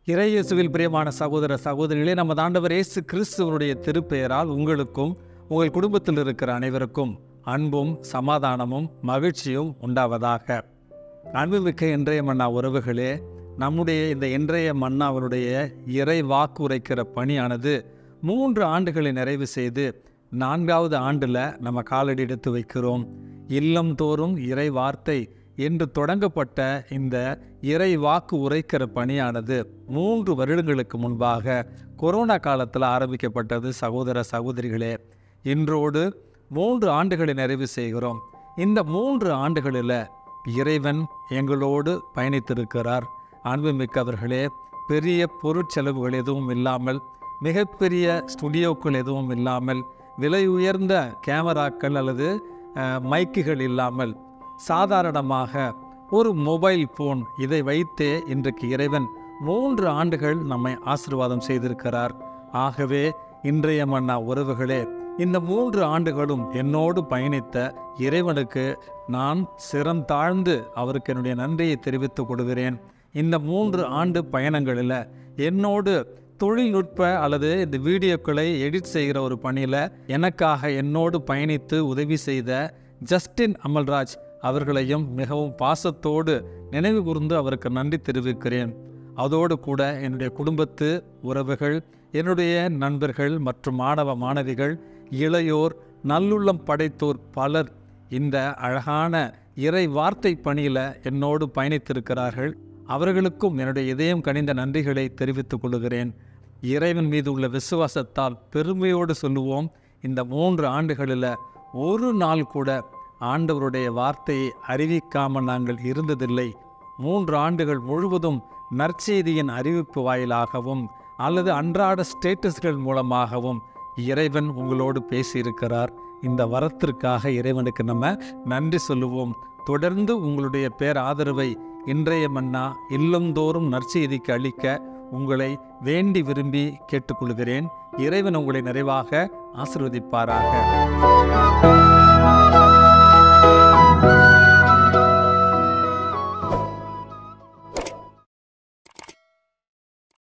இறையேசுவில் பிரியமான சகோதர சகோதரிகளே நம்ம ஆண்டவர் இயேசு கிறிஸ்துவனுடைய திருப்பெயரால் உங்களுக்கும் உங்கள் குடும்பத்தில் இருக்கிற அனைவருக்கும் அன்பும் சமாதானமும் மகிழ்ச்சியும் உண்டாவதாக அன்புமிக்க இன்றைய மன்னா உறவுகளே நம்முடைய இந்த இன்றைய மன்னாவனுடைய இறை வாக்கு உரைக்கிற பணியானது மூன்று ஆண்டுகளை நிறைவு செய்து நான்காவது ஆண்டில் நம்ம காலடி எடுத்து வைக்கிறோம் இல்லம் தோறும் இறை வார்த்தை என்று தொடங்கப்பட்ட இந்த இறை வாக்கு உரைக்கிற பணியானது மூன்று வருடங்களுக்கு முன்பாக கொரோனா காலத்தில் ஆரம்பிக்கப்பட்டது சகோதர சகோதரிகளே இன்றோடு மூன்று ஆண்டுகளை நிறைவு செய்கிறோம் இந்த மூன்று ஆண்டுகளில் இறைவன் எங்களோடு பயணித்திருக்கிறார் அன்புமிக்கவர்களே பெரிய பொருட்செலவுகள் எதுவும் இல்லாமல் மிகப்பெரிய ஸ்டுடியோக்கள் எதுவும் இல்லாமல் விலை உயர்ந்த கேமராக்கள் அல்லது அஹ், மைக்குகள் இல்லாமல் சாதாரணமாக ஒரு மொபைல் ஃபோன் இதை வைத்தே இன்றைக்கு இறைவன் மூன்று ஆண்டுகள் நம்மை ஆசீர்வாதம் செய்திருக்கிறார் ஆகவே இன்றைய மன்னா உறவுகளே இந்த மூன்று ஆண்டுகளும் என்னோடு பயணித்த இறைவனுக்கு நான் சிரம் தாழ்ந்து அவருக்கு என்னுடைய நன்றியை தெரிவித்துக் கொள்கிறேன் இந்த மூன்று ஆண்டு பயணங்களில் என்னோடு தொழில்நுட்ப அல்லது இந்த வீடியோக்களை எடிட் செய்கிற ஒரு பணியில் எனக்காக என்னோடு பயணித்து உதவி செய்த ஜஸ்டின் அமல்ராஜ் அவர்களையும் மிகவும் பாசத்தோடு நினைவு கூர்ந்து அவருக்கு நன்றி தெரிவிக்கிறேன் அதோடு கூட என்னுடைய குடும்பத்து உறவுகள் என்னுடைய நண்பர்கள் மற்றும் மாணவ மாணவிகள் இளையோர் நல்லுள்ளம் படைத்தோர் பலர் இந்த அழகான இறை வார்த்தை பணியில் என்னோடு பயணித்திருக்கிறார்கள் அவர்களுக்கும் என்னுடைய இதயம் கனிந்த நன்றிகளை தெரிவித்துக் கொள்கிறேன் இறைவன் மீது உள்ள விசுவாசத்தால் பெருமையோடு சொல்லுவோம் இந்த மூன்று ஆண்டுகளில் ஒரு நாள் கூட ஆண்டவருடைய வார்த்தையை அறிவிக்காமல் நாங்கள் இருந்ததில்லை மூன்று ஆண்டுகள் முழுவதும் நற்செய்தியின் அறிவிப்பு வாயிலாகவும் அல்லது அன்றாட ஸ்டேட்டஸ்கள் மூலமாகவும் இறைவன் உங்களோடு பேசியிருக்கிறார் இந்த வரத்திற்காக இறைவனுக்கு நம்ம நன்றி சொல்லுவோம் தொடர்ந்து உங்களுடைய பேர் ஆதரவை இன்றைய மன்னா இல்லந்தோறும் நற்செய்திக்கு அளிக்க உங்களை வேண்டி விரும்பி கேட்டுக்கொள்கிறேன் இறைவன் உங்களை நிறைவாக ஆசிர்வதிப்பாராக